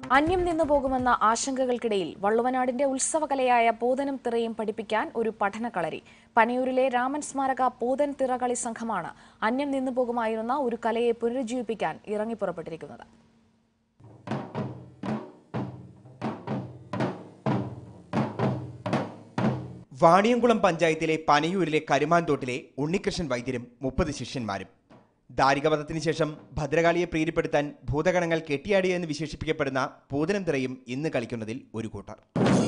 അന്യം നിന്നു പോകുമെന്ന ആശങ്കകൾക്കിടയിൽ വള്ളുവനാടിന്റെ ഉത്സവകലയായ പൂതനും തിറയും പഠിപ്പിക്കാൻ ഒരു പഠനകളരി പനയൂരിലെ രാമൻ സ്മാരക പൂതൻ തിറകളി സംഘമാണ് അന്യം നിന്നു പോകുമായിരുന്ന ഒരു കലയെ പുനരുജ്ജീവിപ്പിക്കാൻ ഇറങ്ങിപ്പുറപ്പെട്ടിരിക്കുന്നത് വാണിയംകുളം പഞ്ചായത്തിലെ പനയൂരിലെ കരുമാൻതോട്ടിലെ ഉണ്ണികൃഷ്ണൻ വൈദ്യരും മുപ്പത് ശിഷ്യന്മാരും ദാരികവധത്തിന് ശേഷം ഭദ്രകാളിയെ പ്രീതിപ്പെടുത്താൻ ഭൂതഗണങ്ങൾ കെട്ടിയാടിയെന്ന് വിശേഷിപ്പിക്കപ്പെടുന്ന പൂതനം തിറയും ഇന്ന് കളിക്കുന്നതിൽ ഒരു കൂട്ടർ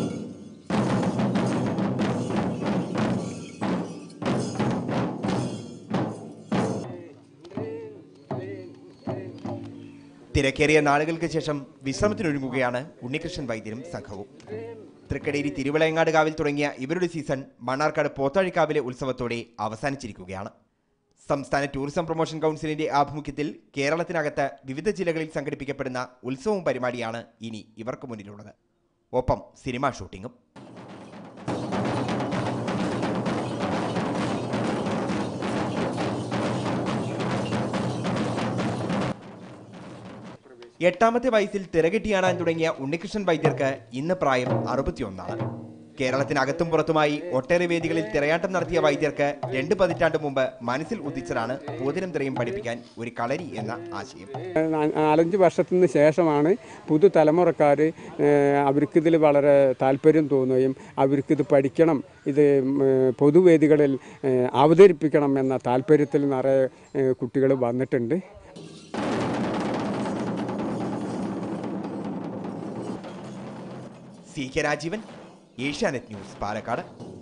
തിരക്കേറിയ നാളുകൾക്ക് ശേഷം വിശ്രമത്തിനൊരുങ്ങുകയാണ് ഉണ്ണികൃഷ്ണൻ വൈദ്യരും സംഘവും തൃക്കടേരി തിരുവിളയങ്ങാട് കാവിൽ തുടങ്ങിയ ഇവരുടെ സീസൺ മണ്ണാർക്കാട് പോത്താഴിക്കാവിലെ ഉത്സവത്തോടെ അവസാനിച്ചിരിക്കുകയാണ് സംസ്ഥാന ടൂറിസം പ്രൊമോഷൻ കൗൺസിലിന്റെ ആഭിമുഖ്യത്തിൽ കേരളത്തിനകത്ത് വിവിധ ജില്ലകളിൽ സംഘടിപ്പിക്കപ്പെടുന്ന ഉത്സവവും പരിപാടിയാണ് ഇനി ഇവർക്ക് മുന്നിലുള്ളത് ഒപ്പം സിനിമാ ഷൂട്ടിങ്ങും എട്ടാമത്തെ വയസ്സിൽ തിരകെട്ടിയാടാൻ തുടങ്ങിയ ഉണ്ണികൃഷ്ണൻ വൈദ്യർക്ക് ഇന്ന് പ്രായം അറുപത്തിയൊന്നാണ് കേരളത്തിനകത്തും പുറത്തുമായി ഒട്ടേറെ വേദികളിൽ തിരയാട്ടം നടത്തിയ വൈദ്യർക്ക് രണ്ട് പതിറ്റാണ്ട് മുമ്പ് മനസ്സിൽ ഉദിച്ചതാണ് പൂതിരം തിരയും പഠിപ്പിക്കാൻ ഒരു കളരി എന്ന ആശയം നാ- നാലഞ്ച് വർഷത്തിന് ശേഷമാണ് പുതുതലമുറക്കാർ അവർക്കിതിൽ വളരെ താല്പര്യം തോന്നുകയും അവർക്കിത് പഠിക്കണം ഇത് ഉം, ഏഹ്, പൊതുവേദികളിൽ ഏഹ്, അവതരിപ്പിക്കണം എന്ന താല്പര്യത്തിൽ നിറയെ കുട്ടികൾ വന്നിട്ടുണ്ട് C K Rajeevan Asianet news Palakkad